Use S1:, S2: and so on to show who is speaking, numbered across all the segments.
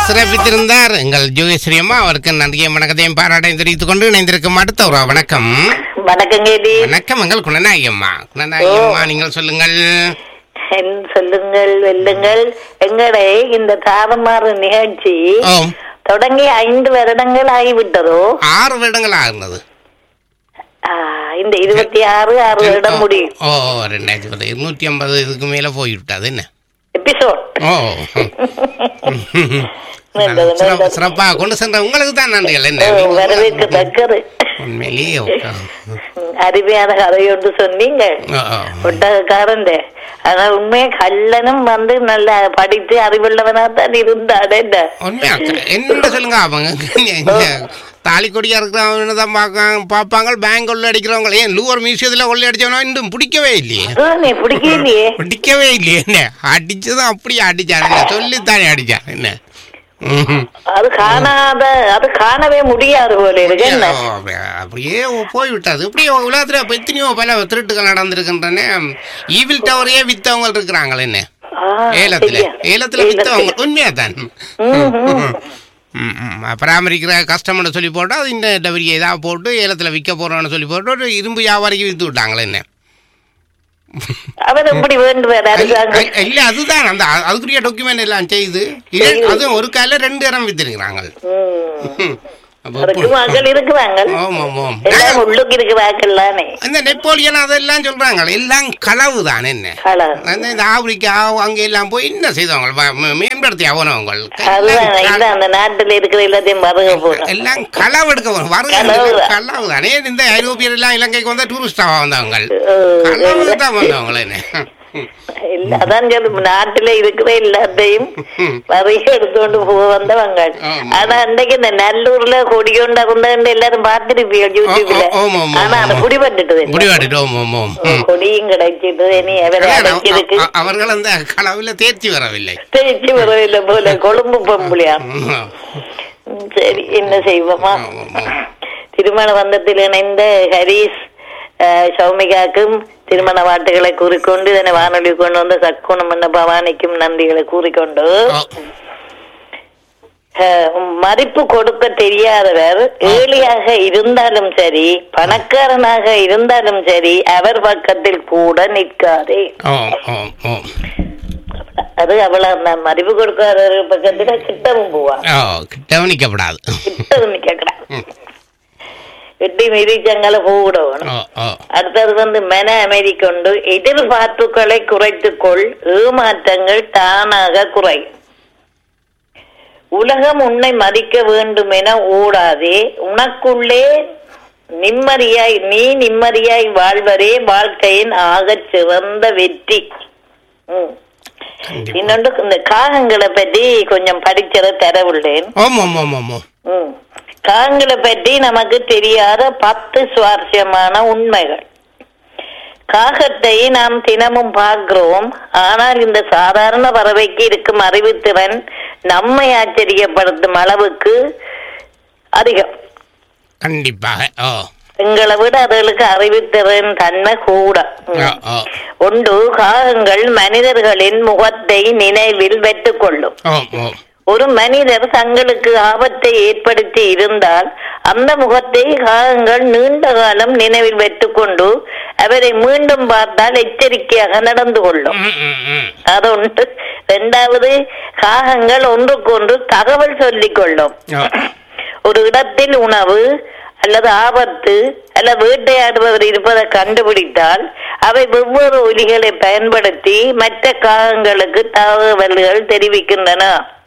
S1: சிறப்பித்திருந்தார் எங்கள் ஜோகேஸ்வரி அம்மா அவருக்கு நன்றியும் வணக்கத்தையும் பாராட்டையும் தெரிவித்துக் கொண்டு இணைந்திருக்கும் அடுத்த ஒரு வணக்கம்
S2: வணக்கம் கேடி
S1: வணக்கம் எங்கள் குணநாயகி அம்மா குணநாயகி அம்மா நீங்கள் சொல்லுங்கள்
S2: என் சொல்லுங்கள் வெல்லுங்கள் எங்களை இந்த தாறுமாறு நிகழ்ச்சி
S1: ஓ
S2: தொடங்கி ஐந்து வருடங்கள் ஆகிவிட்டதோ
S1: ஆறு வருடங்கள் ஆகுனது
S2: ஆ, இந்த இருபத்தி ஆறு ஆறு வருடம் முடியும்
S1: ஓ ஓ, ரெண்டாயிரத்தி பத்து இருநூத்தி ஐம்பது இதுக்கு மேல போய்விட்டது என்ன
S2: எபிசோட்
S1: ஓ
S2: நல்லது, நல்லது.
S1: சிறப்பா கொண்டு சென்ற உங்களுக்கு தான் நன்றிகள் என்ன
S2: வரவேற்கத்தக்கது
S1: உண்மையிலேயே
S2: அருமையான கதை ஒன்று சொன்னீங்க
S1: ஓ, ஓ.
S2: ஒட்டகக்காரன் ஆனா உண்மையா கல்லனும் வந்து நல்ல படித்து அறிவுள்ளவனா தான் இருந்தாடே
S1: உண்மையா என்ன சொல்லுங்க அவங்க தாலி கொடியா இருக்கிறவங்க தான் பார்க்க பார்ப்பாங்க பேங்க் கொள்ள அடிக்கிறவங்க ஏன் லூவர் மியூசியத்தில் கொள்ளை அடிச்சவனா இன்னும் பிடிக்கவே இல்லையே
S2: நீ பிடிக்கலையே
S1: பிடிக்கவே இல்லையே என்ன அடிச்சதும் அப்படியே அடிச்சான் என்ன சொல்லித்தானே அடிச்சான் என்ன ம்ஹும்.
S2: அது காணாத அது காணவே முடியாது போல இருக்கு என்ன
S1: ஓ, அப்படியே- அப்படியே போய்விட்டது இப்படியே உலகத்துல இப்ப எத்தனையோ பல திருட்டுகள் நடந்திருக்கின்றன ஈவில் டவரையே வித்தவங்க இருக்கிறாங்களே என்ன
S2: ஆ,
S1: ஏலத்துல
S2: சரியா.
S1: ஏலத்துல வித்தவங்க உண்மையா தான் பராமரிக்கிற கஸ்டமர்னு சொல்லி போட்டு அது இந்த டவரி ஏதாவது போட்டு ஏலத்துல விற்க போறோம்னு சொல்லி போட்டு ஒரு இரும்பு வியாபாரிக்கு வித்து விட்டாங்களே என்ன
S2: அவர் எப்படி வேண்டுவார் அரசாங்கம்
S1: இல்ல, இல்ல அதுதான் அந்த அ- அதுக்குரிய டாக்குமெண்ட் எல்லாம் செய்து இரு- அதுவும் ஒரு கால ரெண்டு இடம் வித்திருக்கிறாங்க
S2: ம்.
S1: அப்போ
S2: அதுக்கு மக்கள் இருக்கிறாங்க
S1: ஆமா ஆமா
S2: எல்லாம் உள்ளுக்கு இருக்கிறாங்கல்லானே
S1: அந்த நெப்போலியன் அதெல்லாம் சொல்றாங்க எல்லாம் களவு தான் என்ன
S2: ஹலோ
S1: அந்த இந்த ஆப்பிரிக்கா அங்க எல்லாம் போய் என்ன செய்தவங்க ம- ம- மேம்படுத்தி அவனவங்க
S2: அதுதான் இல்ல அந்த நாட்டுல இருக்கிற எல்லாத்தையும் மறக்க போறோம்
S1: எல்லாம் களவு எடுக்க வரும் வருகை
S2: களவு.
S1: களவு தானே இந்த ஐரோப்பியர் எல்லாம் இலங்கைக்கு வந்தா டூரிஸ்டாவா வந்தவங்க
S2: ஓ,
S1: களவு தான் வந்தவங்க என்ன
S2: இல்ல அதான் சொல்லு நாட்டுல இருக்கிற எல்லாத்தையும் வரைய எடுத்துകൊണ്ട് போக வந்தவங்க
S1: ஆமா.
S2: ஆனா அன்றைக்கு இந்த நல்லூர்ல கொடி கொண்டு இருந்தவங்க எல்லாரும் பார்த்திருப்பீங்க யூடியூப்ல
S1: ஆ, ஆமா, ஆமா,
S2: ஆனா அது
S1: ஆமா.
S2: குடிபட்டுட்டது
S1: முடிவாடிட்டு ஓம் ஓம் ஓம் ம்.
S2: கொடியும் கிடைச்சிட்டு இனி அவரை
S1: அதான்,
S2: அடைக்கிறதுக்கு
S1: அ- அவர்கள் அந்த களவில் தேர்ச்சி வரவில்லை
S2: தேய்ச்சி வரவில்லை போல கொழும்பு பொம்புலியா
S1: ம்.
S2: சரி என்ன செய்வோமா
S1: ஆமா, ஆமா.
S2: திருமண பந்தத்தில் இணைந்த ஹரிஸ் அஹ், சௌமிகாக்கும் திருமண வாட்டுகளை கூறிக்கொண்டு இதனை வானொலி கொண்டு வந்த சக்குணம் என்ன பவானிக்கும் நன்றிகளை கூறிக்கொண்டு
S1: ஓ,
S2: அஹ், மதிப்பு கொடுக்க தெரியாதவர் ஏழையாக இருந்தாலும் சரி பணக்காரனாக இருந்தாலும் சரி அவர் பக்கத்தில் கூட நிற்காதே
S1: ஓ, ஓ, ஓ.
S2: அது அவ்வளவு தான் மதிப்பு கொடுக்காதவர் பக்கத்துல கிட்டவும் போவா
S1: ஓ, கவனிக்கப்படாது
S2: கிட்டவும் நிக்க
S1: ம்.
S2: வெட்டி மிதிச்சங்களை போடணும்
S1: ஓ, ஓ.
S2: அடுத்தது வந்து மன அமைதி கொண்டு எதிர்பார்ப்புகளை குறைத்துக்கொள் ஏமாற்றங்கள் தானாக குறை உலகம் உன்னை மதிக்க வேண்டும் என ஓடாதே உனக்குள்ளே நிம்மதியாய் நீ நிம்மதியாய் வாழ்வரே வாழ்க்கையின் ஆகச் சிறந்த வெற்றி ம்.
S1: கண்டிப்பா.
S2: இன்னொன்று இந்த காகங்களை பற்றி கொஞ்சம் படிச்சதை தரவுள்ளேன்
S1: ஓம் ஓம் ஓம் ஓம் ஓம்.
S2: ம். காகங்களை பற்றி நமக்கு தெரியாத பத்து சுவாரஸ்யமான உண்மைகள் காகத்தை நாம் தினமும் பார்க்கிறோம் ஆனால் இந்த சாதாரண பறவைக்கு இருக்கும் அறிவுத்திறன் நம்மை ஆச்சரியப்படுத்தும் அளவுக்கு அதிகம்
S1: கண்டிப்பாக ஓ
S2: எங்களை விட அதுகளுக்கு அறிவுத்திறன் தன்மை கூட ம்.
S1: ஓ, ஓ.
S2: ஒன்று காகங்கள் மனிதர்களின் முகத்தை நினைவில் வைத்துக் கொள்ளும்
S1: ஓம் ஓம்
S2: ஒரு மனிதர் தங்களுக்கு ஆபத்தை ஏற்படுத்தி இருந்தால் அந்த முகத்தை காகங்கள் நீண்ட காலம் நினைவில் வைத்துக்கொண்டு அவரை மீண்டும் பார்த்தால் எச்சரிக்கையாக நடந்து கொள்ளும்
S1: ம், ம், ம்.
S2: அது ஒன்று இரண்டாவது காகங்கள் ஒன்றுக்கொன்று தகவல் சொல்லிக் கொள்ளும்
S1: ஓ.
S2: ஒரு இடத்தில் உணவு அல்லது ஆபத்து அல்லது வேட்டையாடுபவர் இருப்பதை கண்டுபிடித்தால் அவை வெவ்வேறு ஒலிகளை பயன்படுத்தி மற்ற காகங்களுக்கு தகவல்கள் தெரிவிக்கின்றன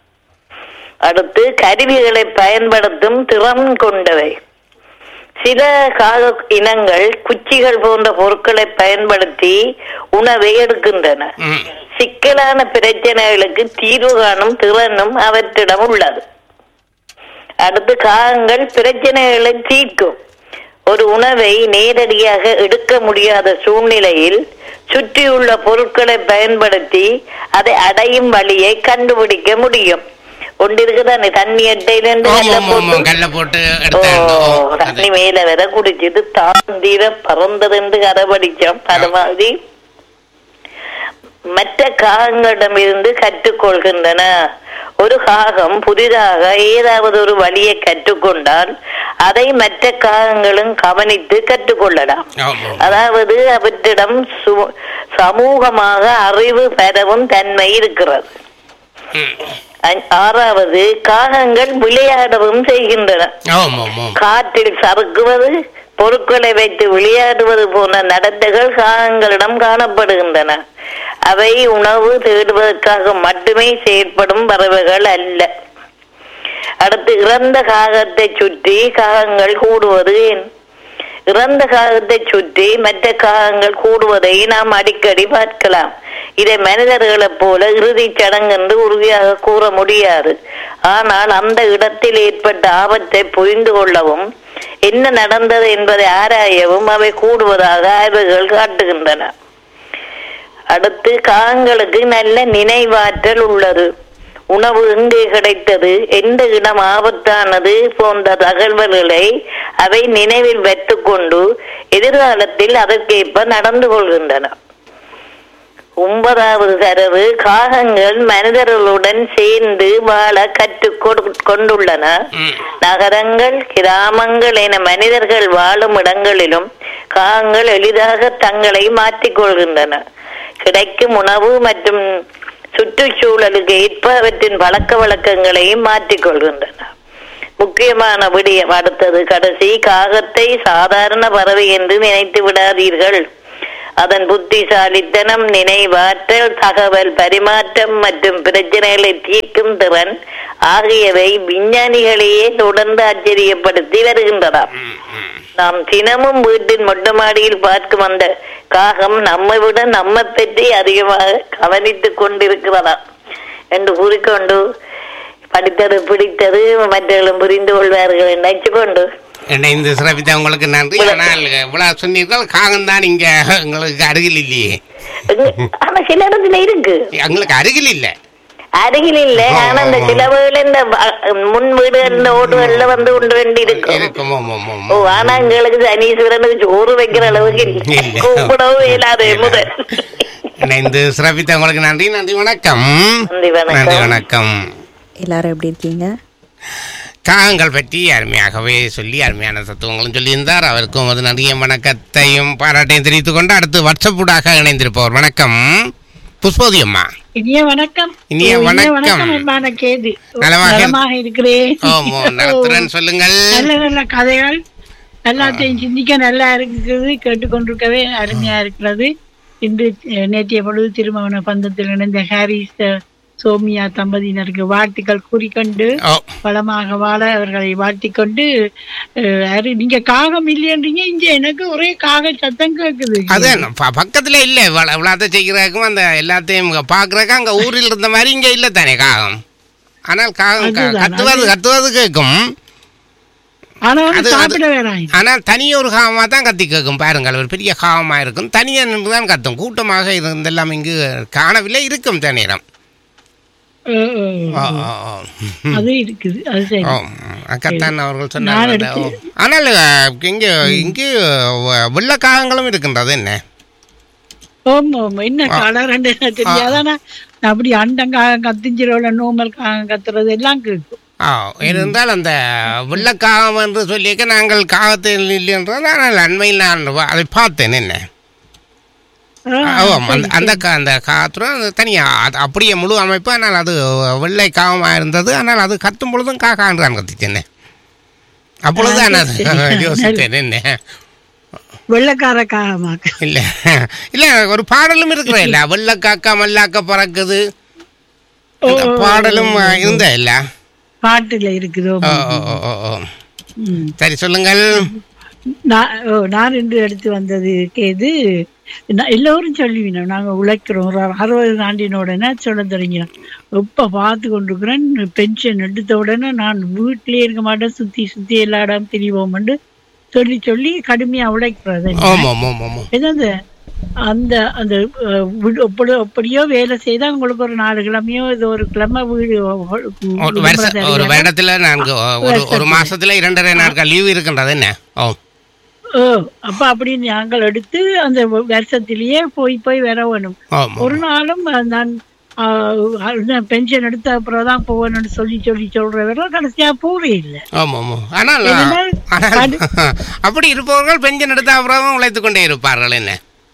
S2: அடுத்து கருவிகளை பயன்படுத்தும் திறன் கொண்டவை சில காக இனங்கள் குச்சிகள் போன்ற பொருட்களை பயன்படுத்தி உணவை எடுக்கின்றன
S1: ம்.
S2: சிக்கலான பிரச்சனைகளுக்கு தீர்வு காணும் திறனும் அவற்றிடம் உள்ளது அடுத்து காகங்கள் பிரச்சனைகளை தீர்க்கும் ஒரு உணவை நேரடியாக எடுக்க முடியாத சூழ்நிலையில் சுற்றியுள்ள பொருட்களை பயன்படுத்தி அதை அடையும் வழியை கண்டுபிடிக்க முடியும் ஒன்றிருக்குதானே தண்ணி எட்டையிலிருந்து
S1: ஓம்
S2: வெள்ளை
S1: ஓம் ஓம் ஓம்.
S2: போட்டு
S1: கல்ல போட்டு
S2: ஓ,
S1: எடுத்தாங்க
S2: தண்ணி மேல வர குடிச்சிட்டு தாந்திர பறந்ததென்று கதை படிச்சோம் அது மாதிரி மற்ற காகங்களிடமிருந்து கற்றுக்கொள்கின்றன ஒரு காகம் புதிதாக ஏதாவது ஒரு வழியை கற்றுக்கொண்டால் அதை மற்ற காகங்களும் கவனித்து கற்றுக்கொள்ளலாம்
S1: ஆமா
S2: அதாவது அவற்றிடம் சு- சமூகமாக அறிவு பெறவும் தன்மை இருக்கிறது
S1: ம்.
S2: அ- ஆறாவது காகங்கள் விளையாடவும் செய்கின்றன
S1: ஆமா ஆமா
S2: காற்றில் சறுக்குவது பொருட்களை வைத்து விளையாடுவது போன்ற நடத்தைகள் காகங்களிடம் காணப்படுகின்றன அவை உணவு தேடுவதற்காக மட்டுமே செயற்படும் பறவைகள் அல்ல அடுத்து இறந்த காகத்தை சுற்றி காகங்கள் கூடுவது ஏன் இறந்த காகத்தை சுற்றி மற்ற காகங்கள் கூடுவதை நாம் அடிக்கடி பார்க்கலாம் இதை மனிதர்களைப் போல இறுதிச் சடங்கு என்று உறுதியாக கூற முடியாது ஆனால் அந்த இடத்தில் ஏற்பட்ட ஆபத்தை புரிந்து கொள்ளவும் என்ன நடந்தது என்பதை ஆராயவும் அவை கூடுவதாக ஆய்வுகள் காட்டுகின்றன அடுத்து காகங்களுக்கு நல்ல நினைவாற்றல் உள்ளது உணவு எங்கே கிடைத்தது எந்த இடம் ஆபத்தானது போன்ற தகவல்களை அவை நினைவில் வைத்துக்கொண்டு எதிர்காலத்தில் அதற்கேற்ப நடந்து கொள்கின்றன ஒன்பதாவது தரவு காகங்கள் மனிதர்களுடன் சேர்ந்து வாழ கற்றுக் கொடு- கொண்டுள்ளன
S1: ம்.
S2: நகரங்கள் கிராமங்கள் என மனிதர்கள் வாழும் இடங்களிலும் காகங்கள் எளிதாக தங்களை மாற்றிக்கொள்கின்றன கிடைக்கும் உணவு மற்றும் சுற்றுச்சூழலுக்கு ஏற்ப அவற்றின் பழக்க வழக்கங்களையும் மாற்றிக்கொள்கின்றன முக்கியமான விடயம் அடுத்தது கடைசி காகத்தை சாதாரண பறவை என்று நினைத்து விடாதீர்கள் அதன் புத்திசாலித்தனம் நினைவாற்றல் தகவல் பரிமாற்றம் மற்றும் பிரச்சனைகளை தீர்க்கும் திறன் ஆகியவை விஞ்ஞானிகளையே தொடர்ந்து ஆச்சரியப்படுத்தி வருகின்றன நாம் தினமும் வீட்டின் மொட்டை மாடியில் பார்க்கும் அந்த காகம் நம்மை விட நம்மை பற்றி அதிகமாக கவனித்துக் கொண்டிருக்கிறதா என்று கூறிக்கொண்டு படித்தது பிடித்தது மற்றவர்களும் புரிந்து கொள்வார்கள் நினைச்சு கொண்டு
S1: இணைந்து சிறப்பித்த உங்களுக்கு நன்றி ஆனால் இவ்வளவு சொன்னீர்கள் காகம் தான் இங்க எங்களுக்கு அருகில் இல்லையே
S2: எங்க- ஆனா சில இடத்துல இருக்கு
S1: எங்களுக்கு அருகில் இல்லை
S2: அருகில் இல்ல ஆனா இந்த சில வீடுல இந்த வ- முன் வீடுகள்ல ஓடுகள்ல வந்து ஒன்று ரெண்டு இருக்கும்
S1: இருக்கும் ஆமா, ஆமா,
S2: ஓ
S1: ஆமா.
S2: ஆனா எங்களுக்கு சனீஸ்வரனுக்கு சோறு வைக்கிற அளவுக்கு இல்ல
S1: இல்ல.
S2: கூப்பிடவும் இயலாது முதல்
S1: இணைந்து சிறப்பித்த உங்களுக்கு நன்றி நன்றி வணக்கம்
S2: நன்றி வணக்கம்.
S1: நன்றி வணக்கம்
S3: எல்லாரும் எப்படி இருக்கீங்க
S1: காகங்கள் பற்றி அருமையாகவே சொல்லி அருமையான தத்துவங்களும் சொல்லியிருந்தார் அவருக்கும் அது நிறைய வணக்கத்தையும் பாராட்டையும் தெரிவித்துக் கொண்டு அடுத்து வாட்ஸ்அப்பூடாக இணைந்திருப்பவர் வணக்கம் புஷ்போதி அம்மா
S4: இனிய வணக்கம்
S1: இனிய
S4: ஓ,
S1: வணக்கம்.
S4: அன்பான கேது
S1: நலமாக இரு-
S4: நலமாக இருக்கிறேன்
S1: ஓமோ நலத்துடன் சொல்லுங்கள்
S4: நல்ல நல்ல கதைகள் எல்லாத்தையும் சிந்திக்க நல்லா இருக்குது கேட்டுக்கொண்டிருக்கவே அருமையா இருக்கிறது இன்று அஹ், நேற்றைய பொழுது திருமண பந்தத்தில் இணைந்த ஹாரிஸ் அஹ், சோமியா தம்பதியினருக்கு வாழ்த்துக்கள் கூறிக்கொண்டு
S1: ஓ
S4: வளமாக வாழ அவர்களை வாழ்த்திக்கொண்டு அஹ், அரு- நீங்க காகம் இல்லையன்றீங்க இங்க எனக்கு ஒரே காக சத்தம் கேக்குது
S1: அது ப- பக்கத்துல இல்ல இவ்வளவு இவ்வளோத்த செய்கிறதுக்கும் அந்த எல்லாத்தையும் பாக்குறதுக்கு அங்க ஊரில் இருந்த மாதிரி இங்க இல்ல தானே காகம் ஆனால் காகம் க-
S4: அதுதான்,
S1: கத்துவது கத்துவது கேட்கும்
S4: ஆனா
S1: அது- அது-
S4: சாப்பிட வேணாம்
S1: ஆனால் தனியொரு காகமாக தான் கத்தி கேட்கும் பாருங்கள் ஒரு பெரிய காகமாக இருக்கும் தனியாக நின்று தான் கத்தும் கூட்டமாக இருந்தெல்லாம் இங்கு காணவில்லை இருக்கும் தனியிடம்
S4: அஹ், அஹ்,
S1: ஓ, ஓ, ஓ.
S4: அது இருக்குது அது சரி
S1: ஓ அக்கத்தான் அவர்கள்
S4: நான்
S1: சொன்னார்கள்
S4: எடுத்து-
S1: ஆனால் அஹ், இங்கு இங்கு வ- வெள்ளை காகங்களும் இருக்கின்றது என்ன
S4: ஆமா ஆமா என்ன கலர் ரெண்டு தெரியாதானா அப்படி அண்டங்காக கத்திஞ்சிரோல நோமல் கத்துறது எல்லாம் கேட்கும்
S1: ஆ இருந்தால் அந்த வெள்ளக்காகம் என்று சொல்லியிருக்க நாங்கள் காகத்தில் இல்லை என்றால் ஆனால் அண்மையில் நான் வ- அதை பார்த்தேன் என்ன
S4: ஆ,
S1: ஆமாம் அந்த அந்த கா அந்த காத்துடன் அது தனியாக அது அப்படியே முழு அமைப்பு ஆனால் அது வெள்ளை காகமாக இருந்தது ஆனால் அது கத்தும் பொழுதும் காக்கான்னு தான் கத்திச்சேன் அப்பொழுது நான் யோசித்தேன் என்ன
S4: வெள்ளக்கார காகமாக்க
S1: இல்லை இல்லை ஒரு பாடலும் இருக்கிற இல்ல வெள்ளை காக்கா மல்லாக்க பறக்குது அந்த பாடலும் இருந்த இல்ல
S4: பாட்டுல இருக்குது
S1: ஓ
S4: ஆமா.
S1: ஓ ஓ, ஓ ஓ
S4: ம்.
S1: சரி சொல்லுங்கள்
S4: நான் ஓ, நான் இன்று எடுத்து வந்தது கேது நான் எல்லோரும் சொல்லுவீங்க நாங்க உழைக்கிறோம் ஒரு அறுபது தாண்டின உடனே சொல்ல தொடங்கினோம் எப்ப பார்த்து கொண்டிருக்கிறேன் பென்ஷன் எடுத்த உடனே நான் வீட்டிலேயே இருக்க மாட்டேன் சுத்தி சுத்தி எல்லா இடம் திரிவோம்னு சொல்லி சொல்லி கடுமையா உழைக்கிறது
S1: ஆமாம் ஆமாம் ஆமாம்
S4: என்னது அந்த அந்த அஹ், வீடு எப்படி எப்படியோ வேலை செய்தா உங்களுக்கு ஒரு நாலு கிழமையோ இது ஒரு கிழமை வீடு
S1: ஒரு வருஷம் ஒரு வருடத்துல நான்கு ஒரு ஒரு மாசத்துல இரண்டரை நாட்கள் லீவு இருக்கின்றது என்ன ஓ
S4: ஓ அப்ப அப்படி நாங்கள் எடுத்து அந்த வருஷத்திலேயே போய் போய் வர வேணும்
S1: ஆமாம்
S4: ஒரு நாளும் நான் பென்ஷன் எடுத்த அப்புறம் தான் போவேன்னு சொல்லி சொல்லி சொல்றவர்கள் கடைசியா போவே இல்லை
S1: ஆமாம் ஆமாம் ஆனால்
S4: என்னன்னா,
S1: ஆனால் அப்படி இருப்பவர்கள் பெஞ்சன் எடுத்த அப்புறம் உழைத்து கொண்டே இருப்பார்கள் என்ன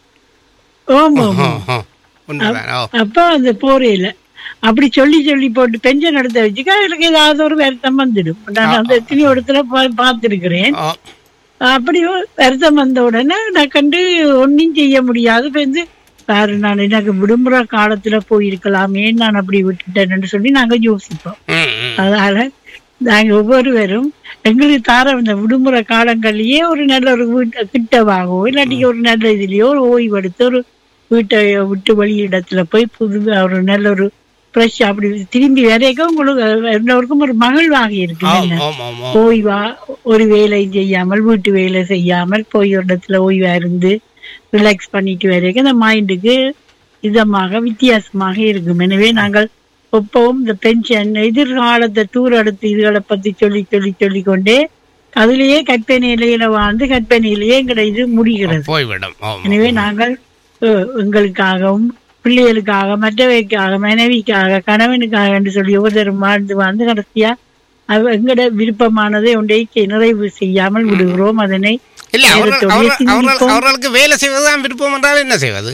S4: ஆமா
S1: ஓ,
S4: ஆமா
S1: ஓ, உண்மைதான் ஓ
S4: அப்ப அந்த போரே இல்ல அப்படி சொல்லி சொல்லி போட்டு பென்ஷன் எடுத்த வச்சுக்க எனக்கு ஏதாவது ஒரு வருத்தம் வந்துடும் நான் அந்த எத்தனையோ இடத்துல பா- பார்த்திருக்கிறேன்
S1: ஓ
S4: அப்படி வருத்தம் வந்த உடனே நான் கண்டு ஒன்றும் செய்ய முடியாது இப்ப வந்து பாரு நான் எனக்கு விடுமுறை காலத்துல போயிருக்கலாமே நான் அப்படி விட்டுட்டேன்னு சொல்லி நாங்க யோசிப்போம்
S1: ம் ம்
S4: அதனால நாங்க ஒவ்வொருவரும் எங்களுக்கு தார இந்த விடுமுறை காலங்கள்லயே ஒரு நல்ல ஒரு வீட்டை கிட்டவாகவோ இல்லாட்டி ஒரு நல்ல இதுலயோ ஒரு ஓய்வு எடுத்து ஒரு வீட்டை விட்டு வெளி இடத்துல போய் புது ஒரு நல்ல ஒரு ஃப்ரெஷ் அப்படி திரும்பி வரைக்கும் உங்களுக்கு எல்லோருக்கும் ஒரு மகிழ்வாக இருக்கு
S1: ஆம்
S4: என்ன?
S1: ஆம் ஆம் ஆம்
S4: ஓய்வா ஒரு வேலை செய்யாமல் வீட்டு வேலை செய்யாமல் போய் ஒரு இடத்துல ஓய்வா இருந்து ரிலாக்ஸ் பண்ணிட்டு வரைக்கும் இந்த மைண்டுக்கு இதமாக வித்தியாசமாக இருக்கும் எனவே நாங்கள் எப்பவும் இந்த பென்ஷன் எதிர்காலத்தை தூர எடுத்து இதுகளை பத்தி சொல்லி சொல்லி சொல்லி கொண்டே அதுலயே கற்பனையில வாழ்ந்து கற்பனையிலேயே எங்களை இது முடிகிறது
S1: போய்விடும் ஆம்
S4: எனவே நாங்கள் அஹ், எங்களுக்காகவும் பிள்ளைகளுக்காக மற்றவைக்காக மனைவிக்காக கணவனுக்காக என்று சொல்லி ஒவ்வொருத்தரும் வாழ்ந்து வாழ்ந்து கடைசியா அவ- எங்கட விருப்பமானதை ஒன்றை நிறைவு செய்யாமல் விடுகிறோம் அதனை
S1: இல்ல அவர்கள்
S4: நேரத்தோடே
S1: அவர்கள் அவர்கள்
S4: சிந்திப்போம்.
S1: அவர்களுக்கு வேலை செய்வதுதான் விருப்பம் என்றால் என்ன செய்வது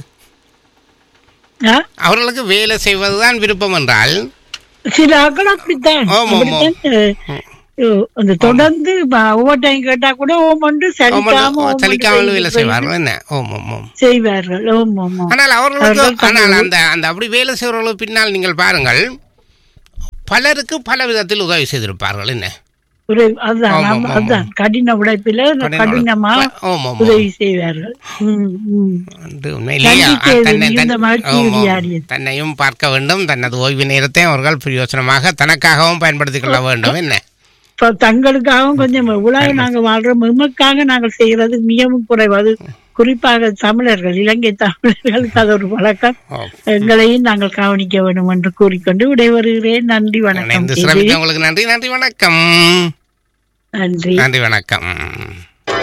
S4: ஆ?
S1: அவர்களுக்கு வேலை செய்வதுதான் விருப்பம் என்றால்
S4: சில ஆக்கள் அப்படித்தான்
S1: ஆமா, ஆமா.
S4: அப்படித்தான், அஹ், அந்த தொடர்ந்து ஓவர் டைம் கேட்டா கூட ஓம் ஒன்று சலிக்காம ஓம் ஒன்று
S1: சலிக்காமல் வேலை
S4: செய்து
S1: செய்வார்கள் என்ன ஓம் ஓம் ஓம்
S4: செய்வார்கள் ஓம் ஆமா
S1: ஆனால் அவர்களுக்கு
S4: அவர்கள்
S1: ஆனால் அந்த அந்த அப்படி வேலை செய்கிறவர்களுக்கு பின்னால் நீங்கள் பாருங்கள் பலருக்கு பல விதத்தில் உதவி செய்திருப்பார்கள் என்ன
S4: ஒரு அதுதான்
S1: ஆமா,
S4: ஆமா,
S1: ஆமா,
S4: அதுதான் கடின உழைப்பில
S1: கடின
S4: கடினமா
S1: உழைப்பு. ஆமா, ஆமா.
S4: உதவி செய்வார்கள் ம், ம்.
S1: வந்து உண்மையிலேயே
S4: நம்பிக்கை
S1: தன்னை
S4: மிகுந்த
S1: தன்-
S4: மகிழ்ச்சி
S1: ஆமாம்.
S4: உரியாடியது.
S1: தன்னையும் பார்க்க வேண்டும் தனது ஓய்வு நேரத்தை அவர்கள் பிரயோசனமாக தனக்காகவும் பயன்படுத்திக் கொள்ள வேண்டும் என்ன
S4: இப்ப தங்களுக்காகவும் கொஞ்சம் உலக நாங்க வாழ்றோம் எமக்காக நாங்கள் செய்யறது மிகவும் குறைவு அது குறிப்பாக தமிழர்கள் இலங்கை தமிழர்களுக்கு அது ஒரு வழக்கம்
S1: ஓ.
S4: எங்களையும் நாங்கள் கவனிக்க வேண்டும் என்று கூறிக்கொண்டு விடைபெறுகிறேன் நன்றி வணக்கம்
S1: இணைந்து
S4: கேள்வி.
S1: சிறப்பித்த உங்களுக்கு நன்றி நன்றி வணக்கம்
S4: நன்றி
S1: நன்றி வணக்கம்